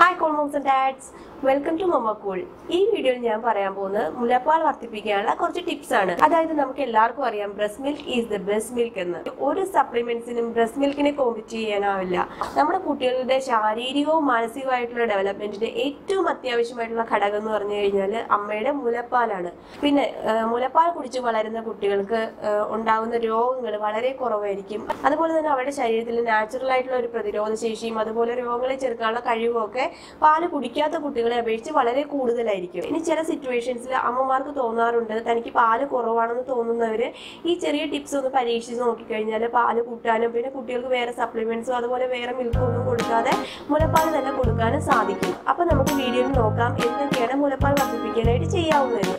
hi all moms and dads welcome to mamma cool ഈ വീഡിയോയിൽ ഞാൻ പറയാൻ പോകുന്നത് മുലപ്പാൽ വർദ്ധിപ്പിക്കാനുള്ള കുറച്ച് ടിപ്സ് ആണ് അതായത് നമുക്ക് എല്ലാവർക്കും അറിയാം breast milk is the best milk എന്ന് ഒരു സപ്ലിമെന്റ്സിനും ബ്രസ്റ്റ് മിൽക്കിനെ കോമ്പറ്റ് ചെയ്യാനാവില്ല നമ്മുടെ കുട്ടികളുടെ ശാരീരികവും മാനസികമായിട്ടുള്ള ഡെവലപ്മെന്റിന് ഏറ്റവും അത്യാവശ്യമായിട്ടുള്ള ഘടകം എന്ന് പറഞ്ഞു കഴിഞ്ഞാൽ അമ്മയുടെ മുലപ്പാലാണ് പിന്നെ ആ, മുലപ്പാൽ കുടിച്ച് വളരുന്ന കുട്ടികൾക്ക് ആ, ഉണ്ടാകുന്ന രോഗങ്ങൾ വളരെ കുറവായിരിക്കും അതുപോലെ തന്നെ അവരുടെ ശരീരത്തിൽ നാച്ചുറൽ ആയിട്ടുള്ള ഒരു പ്രതിരോധ ശേഷിയും അതുപോലെ രോഗങ്ങളെ ചെറുക്കാനുള്ള കഴിവും ഒക്കെ പാല് കുടിക്കാത്ത കുട്ടികളെ അപേക്ഷിച്ച് വളരെ കൂടുതലായിരിക്കും ഇനി ചില സിറ്റുവേഷൻസിൽ അമ്മമാർക്ക് തോന്നാറുണ്ട് തനിക്ക് പാല് കുറവാണെന്ന് തോന്നുന്നവര് ഈ ചെറിയ ടിപ്സ് ഒന്ന് പരീക്ഷിച്ച് നോക്കിക്കഴിഞ്ഞാൽ പാല് കൂട്ടാനും പിന്നെ കുട്ടികൾക്ക് വേറെ സപ്ലിമെന്റ്സും അതുപോലെ വേറെ മിൽക്കും ഒന്നും കൊടുക്കാതെ മുലപ്പാൽ തന്നെ കൊടുക്കാനും സാധിക്കും അപ്പൊ നമുക്ക് വീഡിയോയിൽ നോക്കാം എന്തൊക്കെയാണ് മുലപ്പാൽ വർദ്ധിപ്പിക്കാനായിട്ട് ചെയ്യാവുന്നത്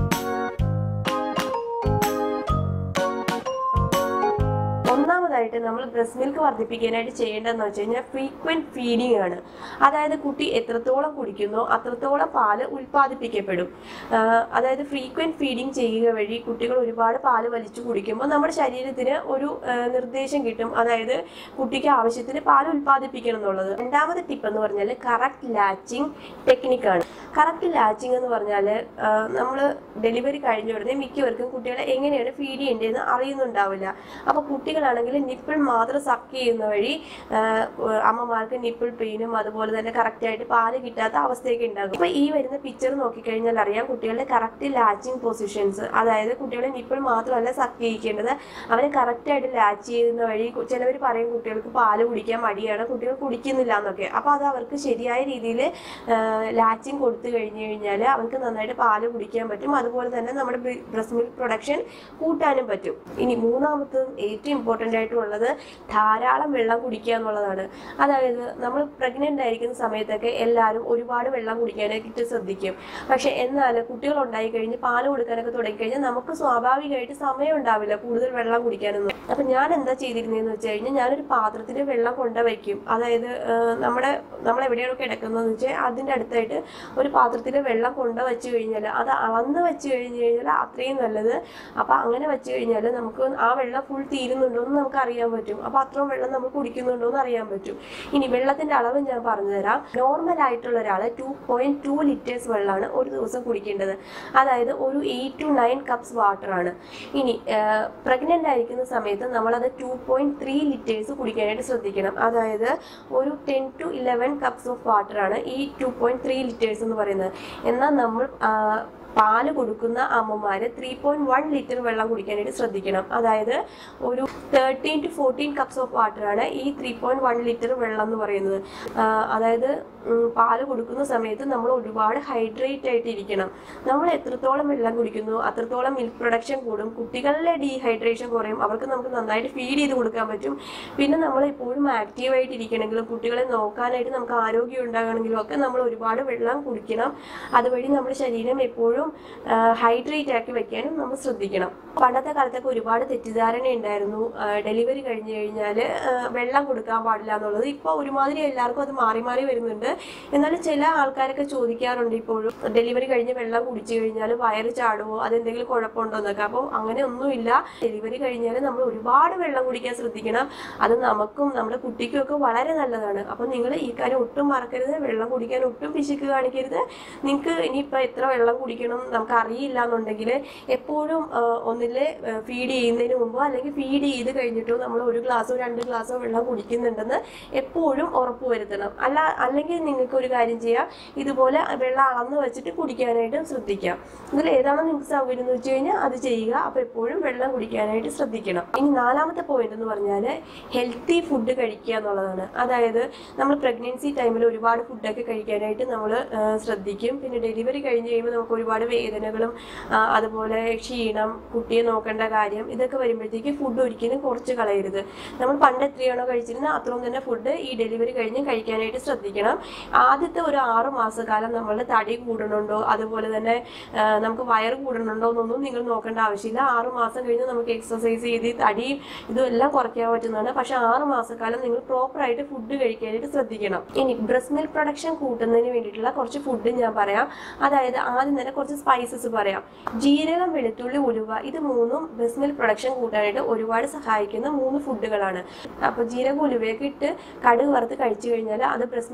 ഒന്നാമതായിട്ട് നമ്മൾ ബ്രസ്റ്റ് മിൽക്ക് വർദ്ധിപ്പിക്കാനായിട്ട് ചെയ്യേണ്ടതെന്ന് വെച്ച് കഴിഞ്ഞാൽ ഫ്രീക്വന്റ് ഫീഡിംഗ് ആണ് അതായത് കുട്ടി എത്രത്തോളം കുടിക്കുന്നോ അത്രത്തോളം പാല് ഉൽപ്പാദിപ്പിക്കപ്പെടും ആഹ് അതായത് ഫ്രീക്വന്റ് ഫീഡിംഗ് ചെയ്യുക വഴി കുട്ടികൾ ഒരുപാട് പാല് വലിച്ചു കുടിക്കുമ്പോൾ നമ്മുടെ ശരീരത്തിന് ഒരു ആഹ് നിർദ്ദേശം കിട്ടും അതായത് കുട്ടിക്ക് ആവശ്യത്തിന് പാല് ഉൽപ്പാദിപ്പിക്കണം എന്നുള്ളത് രണ്ടാമത്തെ ടിപ്പ് എന്ന് പറഞ്ഞാൽ കറക്റ്റ് ലാച്ചിങ് ടെക്നിക്കാണ് കറക്റ്റ് ലാച്ചിങ് എന്ന് പറഞ്ഞാൽ നമ്മൾ ഡെലിവറി കഴിഞ്ഞ ഉടനെ മിക്കവർക്കും കുട്ടികളെ എങ്ങനെയാണ് ഫീഡ് ചെയ്യേണ്ടതെന്ന് അറിയുന്നുണ്ടാവില്ല അപ്പോൾ കുട്ടികളാണെങ്കിൽ നിപ്പിൾ മാത്രം സക്ക് ചെയ്യുന്ന വഴി ആ, അമ്മമാർക്ക് നിപ്പിൾ പെയിനും അതുപോലെ തന്നെ കറക്റ്റ് ആയിട്ട് പാല് കിട്ടാത്ത അവസ്ഥയൊക്കെ ഉണ്ടാകും അപ്പോൾ ഈ വരുന്ന പിക്ചർ നോക്കിക്കഴിഞ്ഞാൽ അറിയാം കുട്ടികളുടെ കറക്റ്റ് ലാച്ചിങ് പൊസിഷൻസ് അതായത് കുട്ടികളെ നിപ്പിൾ മാത്രമല്ല സക്ക് ചെയ്യിക്കേണ്ടത് അവരെ കറക്റ്റ് ആയിട്ട് ലാച്ച് ചെയ്യുന്ന വഴി ചിലവർ പറയും കുട്ടികൾക്ക് പാല് കുടിക്കാൻ മടിയാണ് കുട്ടികൾ കുടിക്കുന്നില്ല എന്നൊക്കെ അപ്പോൾ അത് അവർക്ക് ശരിയായ രീതിയിൽ ലാച്ചിങ് കൊടുത്തു കഴിഞ്ഞു കഴിഞ്ഞാൽ അവർക്ക് നന്നായിട്ട് പാല് കുടിക്കാൻ പറ്റും അതുപോലെ തന്നെ നമ്മുടെ ബ്രസ്റ്റ് മിൽക്ക് പ്രൊഡക്ഷൻ കൂട്ടാനും പറ്റും ഇനി മൂന്നാമത്തതും ഏറ്റവും ഇമ്പോർട്ടൻ്റ് ആയിട്ടുള്ളത് ധാരാളം വെള്ളം കുടിക്കുക എന്നുള്ളതാണ് അതായത് നമ്മൾ പ്രഗ്നൻ്റ് ആയിരിക്കുന്ന സമയത്തൊക്കെ എല്ലാവരും ഒരുപാട് വെള്ളം കുടിക്കാനായിട്ട് ശ്രദ്ധിക്കും പക്ഷെ എന്നാൽ കുട്ടികൾ ഉണ്ടായി കഴിഞ്ഞ് പാല് കൊടുക്കാനൊക്കെ തുടങ്ങിക്കഴിഞ്ഞാൽ നമുക്ക് സ്വാഭാവികമായിട്ട് സമയം ഉണ്ടാവില്ല കൂടുതൽ വെള്ളം കുടിക്കാനൊന്നും അപ്പം ഞാൻ എന്താ ചെയ്തിരുന്നതെന്ന് വെച്ച് കഴിഞ്ഞാൽ ഞാനൊരു പാത്രത്തിൽ വെള്ളം കൊണ്ട വയ്ക്കും അതായത് ആ, നമ്മുടെ നമ്മൾ എവിടെയാണോ കിടക്കുന്നതെന്ന് വെച്ചാൽ അതിൻ്റെ അടുത്തായിട്ട് ഒരു പാത്രത്തിൽ വെള്ളം കൊണ്ട വെച്ച് കഴിഞ്ഞാൽ അത് അളന്ന് വെച്ച് കഴിഞ്ഞ് കഴിഞ്ഞാൽ അത്രയും നല്ലത് അപ്പം അങ്ങനെ വെച്ച് കഴിഞ്ഞാൽ നമുക്ക് ആ വെള്ളം ഫുൾ തീരുന്നുണ്ടോ എന്ന് നമുക്ക് അറിയാൻ പറ്റും അപ്പം അത്രയും വെള്ളം നമ്മൾ കുടിക്കുന്നുണ്ടോ എന്ന് അറിയാൻ പറ്റും ഇനി വെള്ളത്തിൻ്റെ അളവ് ഞാൻ പറഞ്ഞുതരാം നോർമൽ ആയിട്ടുള്ള ഒരാൾ ടു പോയിന്റ് ടു ലിറ്റേഴ്സ് വെള്ളമാണ് ഒരു ദിവസം കുടിക്കേണ്ടത് അതായത് ഒരു എയ്റ്റ് ടു നയൻ കപ്സ് വാട്ടറാണ് ഇനി പ്രഗ്നൻ്റ് ആയിരിക്കുന്ന സമയത്ത് നമ്മളത് ടു പോയിന്റ് ത്രീ ലിറ്റേഴ്സ് കുടിക്കാനായിട്ട് ശ്രദ്ധിക്കണം അതായത് ഒരു ten to eleven cups of വാട്ടറാണ് ഈ ടു പോയിന്റ് ത്രീ ലിറ്റേഴ്സ് എന്ന് പറയുന്നത് എന്നാൽ നമ്മൾ ആ, പാല് കൊടുക്കുന്ന അമ്മമാർ ത്രീ പോയിന്റ് വൺ ലിറ്റർ വെള്ളം കുടിക്കാനായിട്ട് ശ്രദ്ധിക്കണം അതായത് ഒരു thirteen to fourteen cups of വാട്ടറാണ് ഈ ത്രീ പോയിന്റ് വൺ ലിറ്റർ വെള്ളം എന്ന് പറയുന്നത് ആ, അതായത് ഉം, പാല് കൊടുക്കുന്ന സമയത്ത് നമ്മൾ ഒരുപാട് ഹൈഡ്രേറ്റ് ആയിട്ട് ഇരിക്കണം നമ്മൾ എത്രത്തോളം വെള്ളം കുടിക്കുന്നു അത്രത്തോളം മിൽക്ക് പ്രൊഡക്ഷൻ കൂടും കുട്ടികളിലെ ഡീഹൈഡ്രേഷൻ കുറയും അവർക്ക് നമുക്ക് നന്നായിട്ട് ഫീഡ് ചെയ്ത് കൊടുക്കാൻ പറ്റും പിന്നെ നമ്മൾ എപ്പോഴും ആക്റ്റീവായിട്ട് ഇരിക്കണമെങ്കിലും കുട്ടികളെ നോക്കാനായിട്ട് നമുക്ക് ആരോഗ്യം ഉണ്ടാകണമെങ്കിലും ഒക്കെ നമ്മൾ ഒരുപാട് വെള്ളം കുടിക്കണം അതുവഴി നമ്മുടെ ശരീരം എപ്പോഴും ഹൈഡ്രേറ്റ് ആക്കി വെക്കാനും നമ്മൾ ശ്രദ്ധിക്കണം പണ്ടത്തെ കാലത്തൊക്കെ ഒരുപാട് തെറ്റിദ്ധാരണ ഉണ്ടായിരുന്നു ഡെലിവറി കഴിഞ്ഞു കഴിഞ്ഞാൽ വെള്ളം കൊടുക്കാൻ പാടില്ല എന്നുള്ളത് ഇപ്പോൾ ഒരുമാതിരി എല്ലാവർക്കും അത് മാറി മാറി വരുന്നുണ്ട് എന്നാലും ചില ആൾക്കാരൊക്കെ ചോദിക്കാറുണ്ട് ഇപ്പോഴും ഡെലിവറി കഴിഞ്ഞ് വെള്ളം കുടിച്ചു കഴിഞ്ഞാൽ വയറ് ചാടുമോ അതെന്തെങ്കിലും കുഴപ്പമുണ്ടോ എന്നൊക്കെ അപ്പോൾ അങ്ങനെ ഒന്നുമില്ല ഡെലിവറി കഴിഞ്ഞാൽ നമ്മൾ ഒരുപാട് വെള്ളം കുടിക്കാൻ ശ്രദ്ധിക്കണം അത് നമുക്കും നമ്മുടെ കുട്ടിക്കും ഒക്കെ വളരെ നല്ലതാണ് അപ്പോൾ നിങ്ങൾ ഈ കാര്യം ഒട്ടും മറക്കരുത് വെള്ളം കുടിക്കാൻ ഒട്ടും പിശുക്ക് കാണിക്കരുത് നിങ്ങൾക്ക് ഇനിയിപ്പോൾ എത്ര വെള്ളം കുടിക്കണം നമുക്ക് അറിയില്ല എന്നുണ്ടെങ്കിൽ എപ്പോഴും ആ, ഒന്നില് ഫീഡ് ചെയ്യുന്നതിന് മുമ്പോ അല്ലെങ്കിൽ ഫീഡ് ചെയ്ത് കഴിഞ്ഞിട്ടോ നമ്മൾ ഒരു ഗ്ലാസ്സോ രണ്ട് ഗ്ലാസ്സോ വെള്ളം കുടിക്കുന്നുണ്ടെന്ന് എപ്പോഴും ഉറപ്പ് വരുത്തണം അല്ല അല്ലെങ്കിൽ നിങ്ങൾക്ക് ഒരു കാര്യം ചെയ്യാം ഇതുപോലെ വെള്ളം അളന്ന് വെച്ചിട്ട് കുടിക്കാനായിട്ട് ശ്രദ്ധിക്കാം ഇതിൽ ഏതാണോ നിങ്ങൾക്ക് സൗകര്യം എന്ന് വെച്ച് കഴിഞ്ഞാൽ അത് ചെയ്യുക അപ്പോൾ എപ്പോഴും വെള്ളം കുടിക്കാനായിട്ട് ശ്രദ്ധിക്കണം ഇനി നാലാമത്തെ പോയിന്റ് എന്ന് പറഞ്ഞാൽ ഹെൽത്തി ഫുഡ് കഴിക്കുക എന്നുള്ളതാണ് അതായത് നമ്മൾ പ്രഗ്നൻസി ടൈമിൽ ഒരുപാട് ഫുഡൊക്കെ കഴിക്കാനായിട്ട് നമ്മൾ ശ്രദ്ധിക്കും പിന്നെ ഡെലിവറി കഴിഞ്ഞ് കഴിയുമ്പോൾ നമുക്ക് ഒരുപാട് വേദനകളും ആ, അതുപോലെ ക്ഷീണം കുട്ടിയെ നോക്കേണ്ട കാര്യം ഇതൊക്കെ വരുമ്പോഴത്തേക്ക് ഫുഡ് ഒരിക്കലും കുറച്ച് കളയരുത് നമ്മൾ പണ്ട് എത്രയാണോ കഴിച്ചിരുന്നത് അത്രയും തന്നെ ഫുഡ് ഈ ഡെലിവറി കഴിഞ്ഞ് കഴിക്കാനായിട്ട് ശ്രദ്ധിക്കണം ആദ്യത്തെ ഒരു ആറ് മാസക്കാലം നമ്മളുടെ തടി കൂടണുണ്ടോ അതുപോലെ തന്നെ ആ, നമുക്ക് വയറ് കൂടണുണ്ടോ എന്നൊന്നും നിങ്ങൾ നോക്കേണ്ട ആവശ്യമില്ല ആറ് മാസം കഴിഞ്ഞ് നമുക്ക് എക്സസൈസ് ചെയ്ത് ഈ തടിയും ഇതും എല്ലാം കുറയ്ക്കാൻ പറ്റുന്നതാണ് പക്ഷെ ആറ് മാസക്കാലം നിങ്ങൾ പ്രോപ്പറായിട്ട് ഫുഡ് കഴിക്കാനായിട്ട് ശ്രദ്ധിക്കണം ഇനി ബ്രസ്റ്റ് മിൽക്ക് പ്രൊഡക്ഷൻ കൂട്ടുന്നതിന് വേണ്ടിയിട്ടുള്ള കുറച്ച് ഫുഡ് ഞാൻ പറയാം അതായത് ആദ്യം തന്നെ കുറച്ച് സ്പൈസസ് പറയാം ജീരകം വെളുത്തുള്ളി ഉലുവ ഇത് മൂന്നും ബ്രസ്റ്റ് മിൽക്ക് പ്രൊഡക്ഷൻ കൂട്ടാനായിട്ട് ഒരുപാട് സഹായിക്കുന്ന മൂന്ന് ഫുഡുകളാണ് അപ്പോൾ ജീരകം ഉലുവയൊക്കെ ഇട്ട് കടുക് വറുത്ത് കഴിച്ചു കഴിഞ്ഞാൽ അത് ബ്രസ്റ്റ് മിൽക്ക് പ്രൊഡക്ഷൻ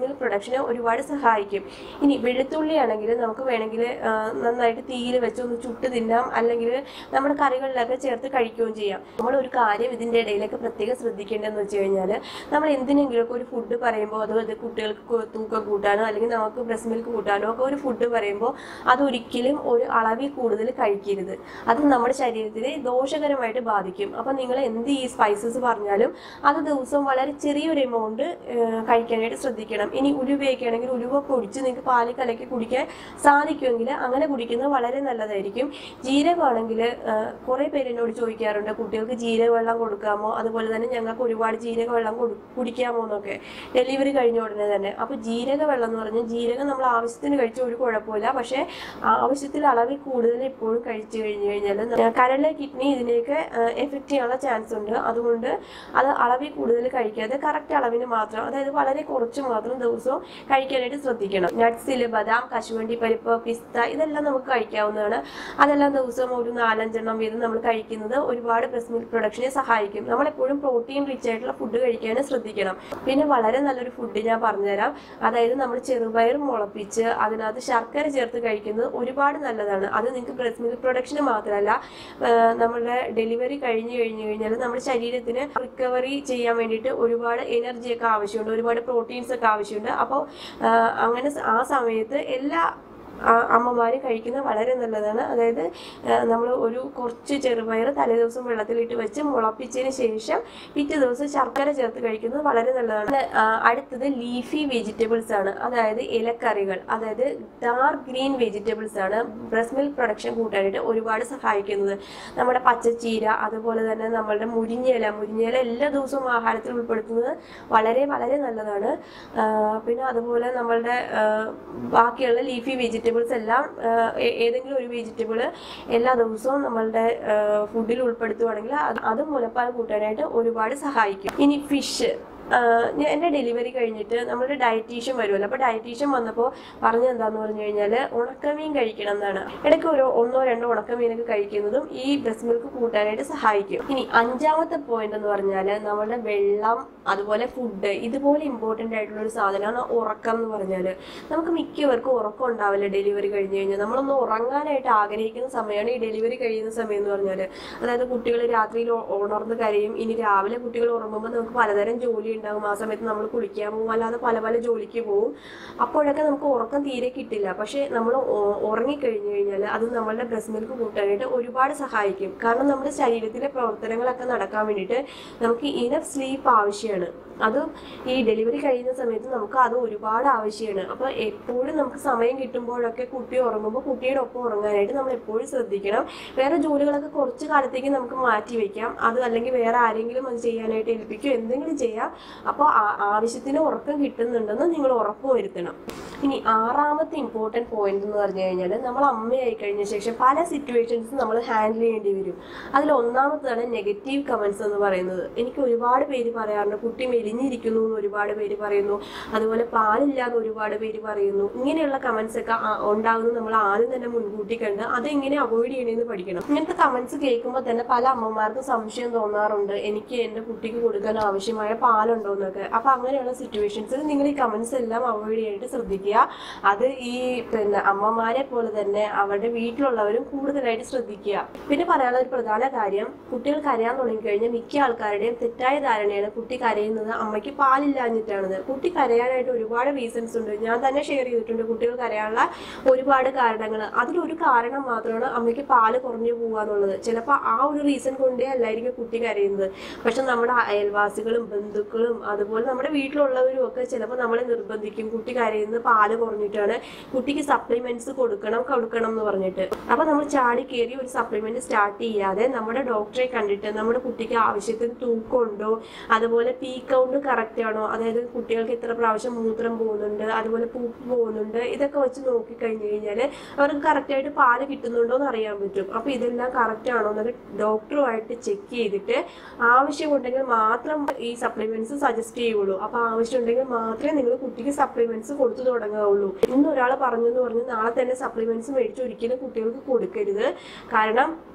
പ്രൊഡക്ഷനെ ഒരുപാട് സഹായിക്കും ഇനി വെളുത്തുള്ളി ആണെങ്കിൽ നമുക്ക് വേണമെങ്കിൽ നന്നായിട്ട് തീയിൽ വെച്ച് ഒന്ന് ചുട്ട് തിന്നാം അല്ലെങ്കിൽ നമ്മുടെ കറികളിലൊക്കെ ചേർത്ത് കഴിക്കുകയും ചെയ്യാം നമ്മൾ ഒരു കാര്യം ഇതിൻ്റെ ഇടയിലൊക്കെ പ്രത്യേകം ശ്രദ്ധിക്കേണ്ടതെന്ന് വെച്ച് കഴിഞ്ഞാൽ നമ്മൾ എന്തിനെങ്കിലുമൊക്കെ ഒരു ഫുഡ് പറയുമ്പോൾ അത് ഇത് കുട്ടികൾക്ക് കു- തൂക്കം കൂട്ടാനോ അല്ലെങ്കിൽ നമുക്ക് ബ്രസ്റ്റ് മിൽക്ക് കൂട്ടാനോ ഒക്കെ ഒരു ഫുഡ് പറയുമ്പോൾ അതൊരിക്കലും ഒരു അളവിൽ കൂടുതൽ കഴിക്കരുത് അത് നമ്മുടെ ശരീരത്തിനെ ദോഷകരമായിട്ട് ബാധിക്കും അപ്പം നിങ്ങൾ എന്ത് ഈ സ്പൈസസ് പറഞ്ഞാലും അത് ദിവസവും വളരെ ചെറിയൊരു എമൗണ്ട് കഴിക്കാനായിട്ട് ശ്രദ്ധിക്കണം ഇനി ഉലുവയൊക്കെ ആണെങ്കിൽ ഉലുവ പൊടിച്ച് നിങ്ങൾക്ക് പാല് കലക്കി കുടിക്കാൻ സാധിക്കുമെങ്കിൽ അങ്ങനെ കുടിക്കുന്നത് വളരെ നല്ലതായിരിക്കും ജീരകമാണെങ്കിൽ കുറേ പേര് എന്നോട് ചോദിക്കാറുണ്ട് കുട്ടികൾക്ക് ജീരക വെള്ളം കൊടുക്കാമോ അതുപോലെ തന്നെ ഞങ്ങൾക്ക് ഒരുപാട് ജീരക വെള്ളം കൊടു കുടിക്കാമോ എന്നൊക്കെ ഡെലിവറി കഴിഞ്ഞ ഉടനെ തന്നെ അപ്പോൾ ജീരക വെള്ളം എന്ന് പറഞ്ഞാൽ ജീരകം നമ്മൾ ആവശ്യത്തിന് കഴിച്ച ഒരു കുഴപ്പമില്ല പക്ഷേ ആവശ്യത്തിൽ അളവിൽ കൂടുതൽ എപ്പോഴും കഴിച്ചു കഴിഞ്ഞു കഴിഞ്ഞാൽ കരള് കിഡ്നി ഇതിനെയൊക്കെ എഫക്റ്റ് ചെയ്യാനുള്ള ചാൻസ് ഉണ്ട് അതുകൊണ്ട് അത് അളവിൽ കൂടുതൽ കഴിക്കാതെ കറക്റ്റ് അളവിന് മാത്രം അതായത് വളരെ കുറച്ച് മാത്രം ദിവസവും കഴിക്കാനായിട്ട് ശ്രദ്ധിക്കണം നട്ട്സിൽ ബദാം കശുവണ്ടി പരിപ്പ് പിസ്ത ഇതെല്ലാം നമുക്ക് കഴിക്കാവുന്നതാണ് അതെല്ലാം ദിവസവും ഒരു നാലഞ്ചെണ്ണം വീതം നമ്മൾ കഴിക്കുന്നത് ഒരുപാട് ബ്രസ്റ്റ് മിൽക്ക് പ്രൊഡക്ഷനെ സഹായിക്കും നമ്മളെപ്പോഴും പ്രോട്ടീൻ റിച്ച് ആയിട്ടുള്ള ഫുഡ് കഴിക്കാൻ ശ്രദ്ധിക്കണം പിന്നെ വളരെ നല്ലൊരു ഫുഡ് ഞാൻ പറഞ്ഞുതരാം അതായത് നമ്മൾ ചെറുപയർ മുളപ്പിച്ച് അതിനകത്ത് ശർക്കര ചേർത്ത് കഴിക്കുന്നത് ഒരുപാട് നല്ലതാണ് അത് നിങ്ങൾക്ക് ബ്രസ്റ്റ് മിൽക്ക് പ്രൊഡക്ഷന് മാത്രമല്ല ആഹ് നമ്മുടെ ഡെലിവറി കഴിഞ്ഞ് കഴിഞ്ഞ് കഴിഞ്ഞാൽ നമ്മുടെ ശരീരത്തിന് റിക്കവറി ചെയ്യാൻ വേണ്ടിയിട്ട് ഒരുപാട് എനർജി ഒക്കെ ആവശ്യമുണ്ട് ഒരുപാട് പ്രോട്ടീൻസ് ഒക്കെ ആവശ്യമുണ്ട് അപ്പോൾ അങ്ങനെ സ- ആ സമയത്ത് എല്ലാ അമ്മമാർ കഴിക്കുന്നത് വളരെ നല്ലതാണ് അതായത് നമ്മൾ ഒരു കുറച്ച് ചെറുപയർ തലേദിവസം വെള്ളത്തിലിട്ട് വെച്ച് മുളപ്പിച്ചതിന് ശേഷം പിറ്റേ ദിവസം ശർക്കര ചേർത്ത് കഴിക്കുന്നത് വളരെ നല്ലതാണ് ആ, അടുത്തത് ലീഫി വെജിറ്റബിൾസ് ആണ് അതായത് ഇലക്കറികൾ അതായത് ഡാർക്ക് ഗ്രീൻ വെജിറ്റബിൾസ് ആണ് ബ്രസ്റ്റ് മിൽക്ക് പ്രൊഡക്ഷൻ കൂട്ടാനായിട്ട് ഒരുപാട് സഹായിക്കുന്നത് നമ്മുടെ പച്ചച്ചീര അതുപോലെ തന്നെ നമ്മളുടെ മുരിഞ്ഞയില മുരിഞ്ഞയില എല്ലാ ദിവസവും ആഹാരത്തിൽ ഉൾപ്പെടുത്തുന്നത് വളരെ വളരെ നല്ലതാണ് ആ, പിന്നെ അതുപോലെ നമ്മളുടെ ആ, ബാക്കിയുള്ള ലീഫി വെജിറ്റബിൾസ് എല്ലാം ആ, ഏ- ഏതെങ്കിലും ഒരു വെജിറ്റബിൾ എല്ലാ ദിവസവും നമ്മളുടെ ഫുഡിൽ ഉൾപ്പെടുത്തുവാണെങ്കിൽ അത് അത് മുലപ്പാൽ കൂട്ടാനായിട്ട് ഒരുപാട് സഹായിക്കും ഇനി ഫിഷ് ഞാൻ എൻ്റെ ഡെലിവറി കഴിഞ്ഞിട്ട് നമ്മുടെ ഡയറ്റീഷ്യൻ വരുമല്ലോ അപ്പോൾ ഡയറ്റീഷ്യൻ വന്നപ്പോൾ പറഞ്ഞത് എന്താന്ന് പറഞ്ഞു കഴിഞ്ഞാൽ ഉണക്കമീൻ കഴിക്കണം എന്നാണ് ഇടയ്ക്ക് ഒരു ഒന്നോ രണ്ടോ ഉണക്കമീനൊക്കെ കഴിക്കുന്നതും ഈ ബ്രസ്റ്റ് മിൽക്ക് കൂട്ടാനായിട്ട് സഹായിക്കും ഇനി അഞ്ചാമത്തെ പോയിന്റ് എന്ന് പറഞ്ഞാൽ നമ്മുടെ വെള്ളം അതുപോലെ ഫുഡ് ഇതുപോലെ ഇമ്പോർട്ടൻ്റ് ആയിട്ടുള്ള ഒരു സാധനമാണ് ഉറക്കം എന്ന് പറഞ്ഞാൽ നമുക്ക് മിക്കവർക്കും ഉറക്കം ഉണ്ടാവില്ല ഡെലിവറി കഴിഞ്ഞ് കഴിഞ്ഞാൽ നമ്മളൊന്ന് ഉറങ്ങാനായിട്ട് ആഗ്രഹിക്കുന്ന സമയമാണ് ഈ ഡെലിവറി കഴിയുന്ന സമയം എന്ന് പറഞ്ഞാൽ അതായത് കുട്ടികൾ രാത്രിയിൽ ഉ- ഉണർന്ന് കരയും ഇനി രാവിലെ കുട്ടികൾ ഉറങ്ങുമ്പോൾ നമുക്ക് പലതരം ജോലി ഉണ്ടാകും ആ സമയത്ത് നമ്മൾ കുളിക്കാൻ പോകും അല്ലാതെ പല പല ജോലിക്ക് പോകും അപ്പോഴൊക്കെ നമുക്ക് ഉറക്കം തീരെ കിട്ടില്ല പക്ഷേ നമ്മൾ ഉ- ഉറങ്ങിക്കഴിഞ്ഞു കഴിഞ്ഞാൽ അത് നമ്മളുടെ ബ്രസ്റ്റ് മിൽക്ക് കൂട്ടാനായിട്ട് ഒരുപാട് സഹായിക്കും കാരണം നമ്മുടെ ശരീരത്തിലെ പ്രവർത്തനങ്ങളൊക്കെ നടക്കാൻ വേണ്ടിയിട്ട് നമുക്ക് ഇനഫ് സ്ലീപ്പ് ആവശ്യമാണ് അതും ഈ ഡെലിവറി കഴിയുന്ന സമയത്ത് നമുക്ക് അത് ഒരുപാട് ആവശ്യമാണ് അപ്പോൾ എപ്പോഴും നമുക്ക് സമയം കിട്ടുമ്പോഴൊക്കെ കുട്ടി ഉറങ്ങുമ്പോൾ കുട്ടിയുടെ ഒപ്പം ഉറങ്ങാനായിട്ട് നമ്മൾ എപ്പോഴും ശ്രദ്ധിക്കണം വേറെ ജോലികളൊക്കെ കുറച്ച് കാലത്തേക്ക് നമുക്ക് മാറ്റി വെക്കാം അത് അല്ലെങ്കിൽ വേറെ ആരെങ്കിലും അത് ചെയ്യാനായിട്ട് ഏൽപ്പിക്കുകയോ എന്തെങ്കിലും ചെയ്യാം അപ്പോൾ ആവശ്യത്തിന് ഉറക്കം കിട്ടുന്നുണ്ടെന്ന് നിങ്ങൾ ഉറപ്പ് വരുത്തണം ഇനി ആറാമത്തെ ഇമ്പോർട്ടൻറ്റ് പോയിന്റ് എന്ന് പറഞ്ഞു കഴിഞ്ഞാൽ നമ്മൾ അമ്മയായി കഴിഞ്ഞ ശേഷം പല സിറ്റുവേഷൻസും നമ്മൾ ഹാൻഡിൽ ചെയ്യേണ്ടി വരും അതിൽ ഒന്നാമത്തതാണ് നെഗറ്റീവ് കമൻസ് എന്ന് പറയുന്നത് എനിക്ക് ഒരുപാട് പേര് പറയാറുണ്ട് കുട്ടി മെലിഞ്ഞിരിക്കുന്നു എന്ന് ഒരുപാട് പേര് പറയുന്നു അതുപോലെ പാലില്ല എന്ന് ഒരുപാട് പേര് പറയുന്നു ഇങ്ങനെയുള്ള കമൻസ് ഒക്കെ ആ- ഉണ്ടാകുന്നത് നമ്മൾ ആദ്യം തന്നെ മുൻകൂട്ടി കണ്ട് അതെങ്ങനെ അവോയ്ഡ് ചെയ്യണമെന്ന് പഠിക്കണം ഇങ്ങനത്തെ കമൻസ് കേൾക്കുമ്പോൾ തന്നെ പല അമ്മമാർക്കും സംശയം തോന്നാറുണ്ട് എനിക്ക് എൻ്റെ കുട്ടിക്ക് കൊടുക്കാൻ ആവശ്യമായ പാലുണ്ടോ എന്നൊക്കെ അപ്പൊ അങ്ങനെയുള്ള സിറ്റുവേഷൻസിൽ നിങ്ങൾ ഈ കമൻസ് എല്ലാം അവോയ്ഡ് ചെയ്യാനായിട്ട് ശ്രദ്ധിക്കുക അത് ഈ പിന്നെ അമ്മമാരെ പോലെ തന്നെ അവരുടെ വീട്ടിലുള്ളവരും കൂടുതലായിട്ട് ശ്രദ്ധിക്കുക പിന്നെ പറയാനുള്ള ഒരു പ്രധാന കാര്യം കുട്ടികൾ കരയാൻ തുടങ്ങിക്കഴിഞ്ഞാൽ മിക്ക ആൾക്കാരുടെയും തെറ്റായ ധാരണയാണ് കുട്ടി കരയുന്നത് അമ്മയ്ക്ക് പാലില്ലാഞ്ഞിട്ടാണെന്ന് കുട്ടി കരയാനായിട്ട് ഒരുപാട് റീസൺസ് ഉണ്ട് ഞാൻ തന്നെ ഷെയർ ചെയ്തിട്ടുണ്ട് കുട്ടികൾ കരയാനുള്ള ഒരുപാട് കാരണങ്ങൾ അതിലൊരു കാരണം മാത്രമാണ് അമ്മയ്ക്ക് പാല് കുറഞ്ഞു പോകുക എന്നുള്ളത് ചിലപ്പോൾ ആ ഒരു റീസൺ കൊണ്ടേ അല്ലായിരിക്കും കുട്ടി കരയുന്നത് പക്ഷെ നമ്മുടെ അയൽവാസികളും ബന്ധുക്കളും അതുപോലെ നമ്മുടെ വീട്ടിലുള്ളവരും ഒക്കെ ചിലപ്പോൾ നമ്മളെ നിർബന്ധിക്കും കുട്ടി കരയുന്നത് പാല് കുറഞ്ഞിട്ടാണ് കുട്ടിക്ക് സപ്ലിമെന്റ്സ് കൊടുക്കണം കൊടുക്കണം എന്ന് പറഞ്ഞിട്ട് അപ്പൊ നമ്മൾ ചാടി കയറി ഒരു സപ്ലിമെന്റ് സ്റ്റാർട്ട് ചെയ്യാതെ നമ്മുടെ ഡോക്ടറെ കണ്ടിട്ട് നമ്മുടെ കുട്ടിക്ക് ആവശ്യത്തിന് തൂക്കമുണ്ടോ അതുപോലെ പീ കൗണ്ട് കറക്റ്റ് ആണോ അതായത് കുട്ടികൾക്ക് എത്ര പ്രാവശ്യം മൂത്രം പോകുന്നുണ്ട് അതുപോലെ പൂപ്പ് പോകുന്നുണ്ട് ഇതൊക്കെ വെച്ച് നോക്കി കഴിഞ്ഞു കഴിഞ്ഞാൽ അവർക്ക് കറക്റ്റായിട്ട് പാല് കിട്ടുന്നുണ്ടോ എന്ന് അറിയാൻ പറ്റും അപ്പൊ ഇതെല്ലാം കറക്റ്റ് ആണോ എന്നൊക്കെ ഡോക്ടറുമായിട്ട് ചെക്ക് ചെയ്തിട്ട് ആവശ്യമുണ്ടെങ്കിൽ മാത്രം ഈ സപ്ലിമെന്റ്സ് സജസ്റ്റ് ചെയ്യുള്ളൂ അപ്പൊ ആവശ്യമുണ്ടെങ്കിൽ മാത്രമേ നിങ്ങൾ കുട്ടിക്ക് സപ്ലിമെന്റ്സ് കൊടുത്തു തുടങ്ങാവുള്ളൂ ഇന്ന് ഒരാൾ പറഞ്ഞു എന്ന് പറഞ്ഞ് നാളെ തന്നെ സപ്ലിമെന്റ്സ് മേടിച്ച് ഒരിക്കലും കുട്ടികൾക്ക് കൊടുക്കരുത് കാരണം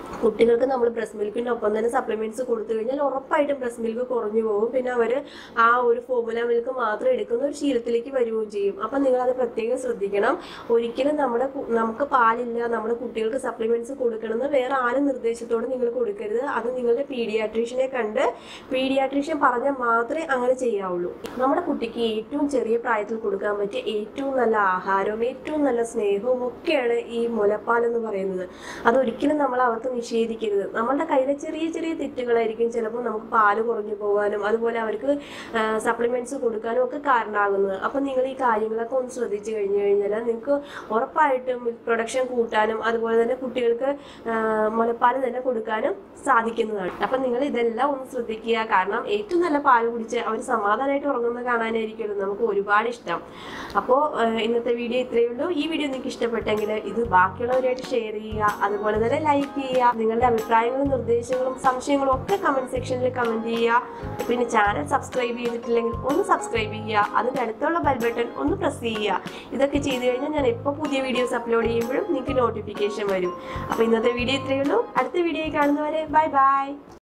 കുട്ടികൾക്ക് നമ്മൾ ബ്രസ്റ്റ് മിൽക്കിൻ്റെ ഒപ്പം തന്നെ സപ്ലിമെന്റ്സ് കൊടുത്തു കഴിഞ്ഞാൽ ഉറപ്പായിട്ടും ബ്രസ്റ്റ് മിൽക്ക് കുറഞ്ഞു പോകും പിന്നെ അവർ ആ ഒരു ഫോമുല മിൽക്ക് മാത്രം എടുക്കുന്ന ഒരു ശീലത്തിലേക്ക് വരികയും ചെയ്യും അപ്പം നിങ്ങൾ അത് പ്രത്യേകം ശ്രദ്ധിക്കണം ഒരിക്കലും നമ്മുടെ കു- നമുക്ക് പാലില്ല നമ്മുടെ കുട്ടികൾക്ക് സപ്ലിമെന്റ്സ് കൊടുക്കണമെന്ന് വേറെ ആരും നിർദ്ദേശത്തോടെ നിങ്ങൾ കൊടുക്കരുത് അത് നിങ്ങളുടെ പീഡിയാട്രീഷ്യനെ കണ്ട് പീഡിയാട്രീഷ്യൻ പറഞ്ഞാൽ മാത്രമേ അങ്ങനെ ചെയ്യാവുള്ളൂ നമ്മുടെ കുട്ടിക്ക് ഏറ്റവും ചെറിയ പ്രായത്തിൽ കൊടുക്കാൻ പറ്റിയ ഏറ്റവും നല്ല ആഹാരവും ഏറ്റവും നല്ല സ്നേഹവും ഒക്കെയാണ് ഈ മുലപ്പാൽ എന്ന് പറയുന്നത് അതൊരിക്കലും നമ്മൾ അവർക്ക് നിഷേധിക്കരുത് നമ്മളുടെ കയ്യിലെ ചെറിയ ചെറിയ തെറ്റുകളായിരിക്കും ചിലപ്പോൾ നമുക്ക് പാല് കുറഞ്ഞു പോകാനും അതുപോലെ അവർക്ക് സപ്ലിമെന്റ്സ് കൊടുക്കാനും ഒക്കെ കാരണമാകുന്നത് അപ്പം നിങ്ങൾ ഈ കാര്യങ്ങളൊക്കെ ഒന്ന് ശ്രദ്ധിച്ചു കഴിഞ്ഞു കഴിഞ്ഞാൽ നിങ്ങൾക്ക് ഉറപ്പായിട്ടും മിൽക്ക് പ്രൊഡക്ഷൻ കൂട്ടാനും അതുപോലെ തന്നെ കുട്ടികൾക്ക് ആ, മുലപ്പാൽ തന്നെ കൊടുക്കാനും സാധിക്കുന്നതാണ് അപ്പം നിങ്ങൾ ഇതെല്ലാം ഒന്ന് ശ്രദ്ധിക്കുക കാരണം ഏറ്റവും നല്ല പാല് കുടിച്ച് അവർ സമാധാനമായിട്ട് ഉറങ്ങുന്നത് കാണാനായിരിക്കുമല്ലോ നമുക്ക് ഒരുപാട് ഇഷ്ടം അപ്പോൾ ഇന്നത്തെ വീഡിയോ ഇത്രയേ ഉള്ളൂ ഈ വീഡിയോ നിങ്ങൾക്ക് ഇഷ്ടപ്പെട്ടെങ്കിൽ ഇത് ബാക്കിയുള്ളവരായിട്ട് ഷെയർ ചെയ്യുക അതുപോലെ തന്നെ ലൈക്ക് ചെയ്യുക നിങ്ങളുടെ അഭിപ്രായങ്ങളും നിർദ്ദേശങ്ങളും സംശയങ്ങളും ഒക്കെ കമന്റ് സെക്ഷനിൽ കമന്റ് ചെയ്യുക പിന്നെ ചാനൽ സബ്സ്ക്രൈബ് ചെയ്തിട്ടില്ലെങ്കിൽ ഒന്ന് സബ്സ്ക്രൈബ് ചെയ്യുക അതിൻ്റെ അടുത്തുള്ള ബെൽ ബട്ടൺ ഒന്ന് പ്രസ് ചെയ്യുക ഇതൊക്കെ ചെയ്തു കഴിഞ്ഞാൽ ഞാൻ എപ്പോൾ പുതിയ വീഡിയോസ് അപ്ലോഡ് ചെയ്യുമ്പോഴും നിങ്ങൾക്ക് നോട്ടിഫിക്കേഷൻ വരും അപ്പോൾ ഇന്നത്തെ വീഡിയോ ഇത്രയേ ഉള്ളൂ അടുത്ത വീഡിയോ കാണുന്നവരെ ബൈ ബൈ